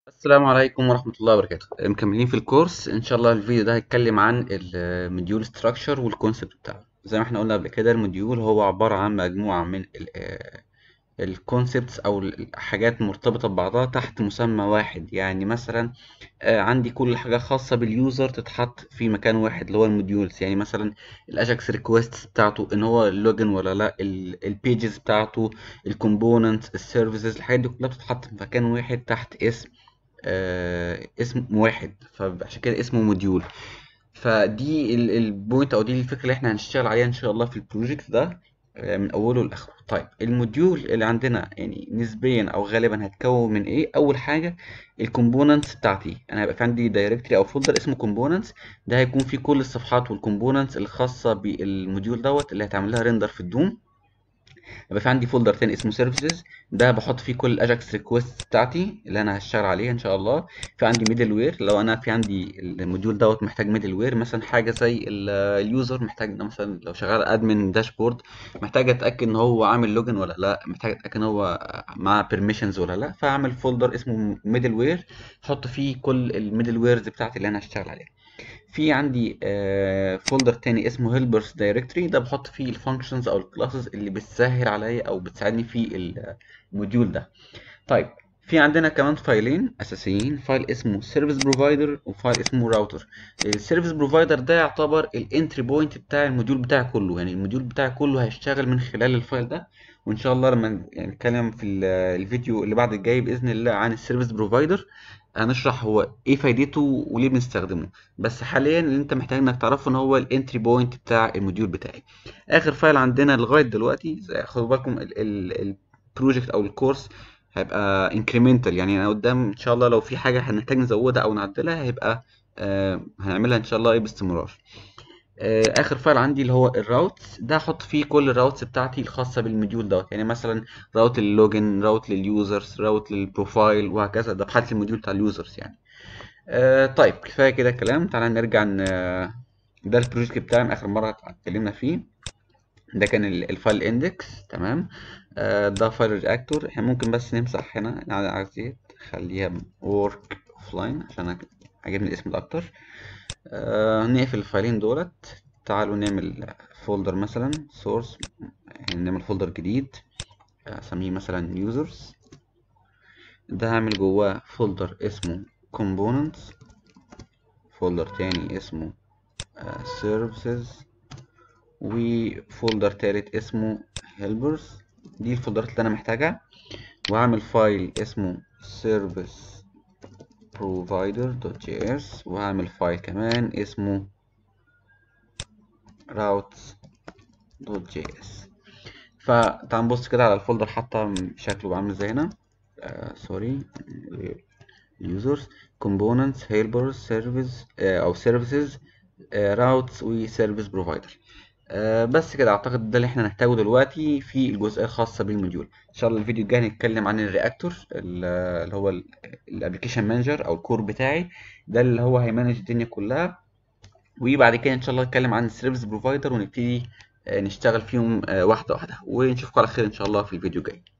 السلام عليكم ورحمة الله وبركاته مكملين في الكورس ان شاء الله الفيديو ده هيتكلم عن الموديول ستراكشر والكونسبت بتاعه زي ما احنا قلنا قبل كده الموديول هو عبارة عن مجموعة من الكونسبتس او الحاجات مرتبطة ببعضها تحت مسمى واحد يعني مثلا آه، عندي كل حاجة خاصة باليوزر تتحط في مكان واحد اللي هو الموديولز يعني مثلا الاجاكس ريكويست بتاعته ان هو لوجن ولا لا البيجز بتاعته الكومبوننتس السيرفيسز الحاجات دي كلها بتتحط في مكان واحد تحت اسم آه اسم واحد فعشان كده اسمه موديول فدي البوينت او دي الفكره اللي احنا هنشتغل عليها ان شاء الله في البروجكت ده آه، من اوله لاخره طيب الموديول اللي عندنا يعني نسبيا او غالبا هتكون من ايه اول حاجه الكومبوننتس بتاعتي انا هيبقى في عندي دايركتري او فولدر اسمه كومبوننتس ده هيكون فيه كل الصفحات والكومبوننتس الخاصه بالموديول دوت اللي هتعمل لها ريندر في الدوم يبقى في عندي فولدر تاني اسمه سيرفيسز ده بحط فيه كل الاجاكس ريكويست بتاعتي اللي انا هشتغل عليها ان شاء الله في عندي ميدل وير لو انا في عندي الموديول دوت محتاج ميدل وير مثلا حاجه زي اليوزر محتاج مثلا لو شغال ادمن داشبورد محتاج اتاكد ان هو عامل لوجن ولا لا محتاج اتاكد ان هو معاه بيرميشنز ولا لا فاعمل فولدر اسمه ميدل وير احط فيه كل الميدل ويرز بتاعتي اللي انا هشتغل عليها في عندي فولدر تاني اسمه هيلبرز دايركتوري ده بحط فيه الفانكشنز او الكلاسز اللي بتسهل عليا او بتساعدني في الموديول ده طيب في عندنا كمان فايلين اساسيين فايل اسمه سيرفيس بروفايدر وفايل اسمه راوتر السيرفيس بروفايدر ده يعتبر الانتري بوينت بتاع الموديول بتاعي كله يعني الموديول بتاعي كله هيشتغل من خلال الفايل ده وان شاء الله لما يعني نتكلم في الفيديو اللي بعد الجاي باذن الله عن السيرفيس بروفايدر هنشرح هو ايه فايدته وليه بنستخدمه بس حاليا اللي انت محتاج انك تعرفه ان هو الانتري بوينت بتاع الموديول بتاعي اخر فايل عندنا لغايه دلوقتي خدوا بالكم البروجكت او الكورس هيبقى انكريمنتال يعني انا قدام ان شاء الله لو في حاجه هنحتاج نزودها او نعدلها هيبقى آه هنعملها ان شاء الله ايه باستمرار آه، اخر فايل عندي اللي هو الراوتس ده احط فيه كل الراوتس بتاعتي الخاصه بالموديول دوت يعني مثلا راوت للوجن راوت لليوزرز راوت للبروفايل وهكذا ده بحط الموديول بتاع اليوزرز يعني آه طيب كفايه كده كلام تعالى نرجع ن... ده البروجكت بتاعي من اخر مره اتكلمنا فيه ده كان الفايل اندكس تمام آه ده فايل رياكتور احنا ممكن بس نمسح هنا على عايزين خليها ورك اوف لاين عشان عجبني الاسم ده اكتر آه نقفل الفايلين دولت تعالوا نعمل فولدر مثلا source يعني نعمل فولدر جديد اسميه مثلا users ده هعمل جواه فولدر اسمه components فولدر تاني اسمه آه services وفولدر تالت اسمه helpers دي الفولدرات اللي انا محتاجها وهعمل فايل اسمه service provider.js وهعمل فايل كمان اسمه routes.js فتعال نبص كده على الفولدر حتى شكله عامل ازاي هنا سوري users components helpers service آه او services آه routes و service provider آه بس كده اعتقد ده اللي احنا نحتاجه دلوقتي في الجزئيه الخاصه بالموديول ان شاء الله الفيديو الجاي هنتكلم عن الرياكتور اللي هو الابلكيشن مانجر او الكور بتاعي ده اللي هو هيمانج الدنيا كلها وبعد كده ان شاء الله نتكلم عن السيرفيس بروفايدر ونبتدي نشتغل فيهم واحده واحده ونشوفكم على خير ان شاء الله في الفيديو الجاي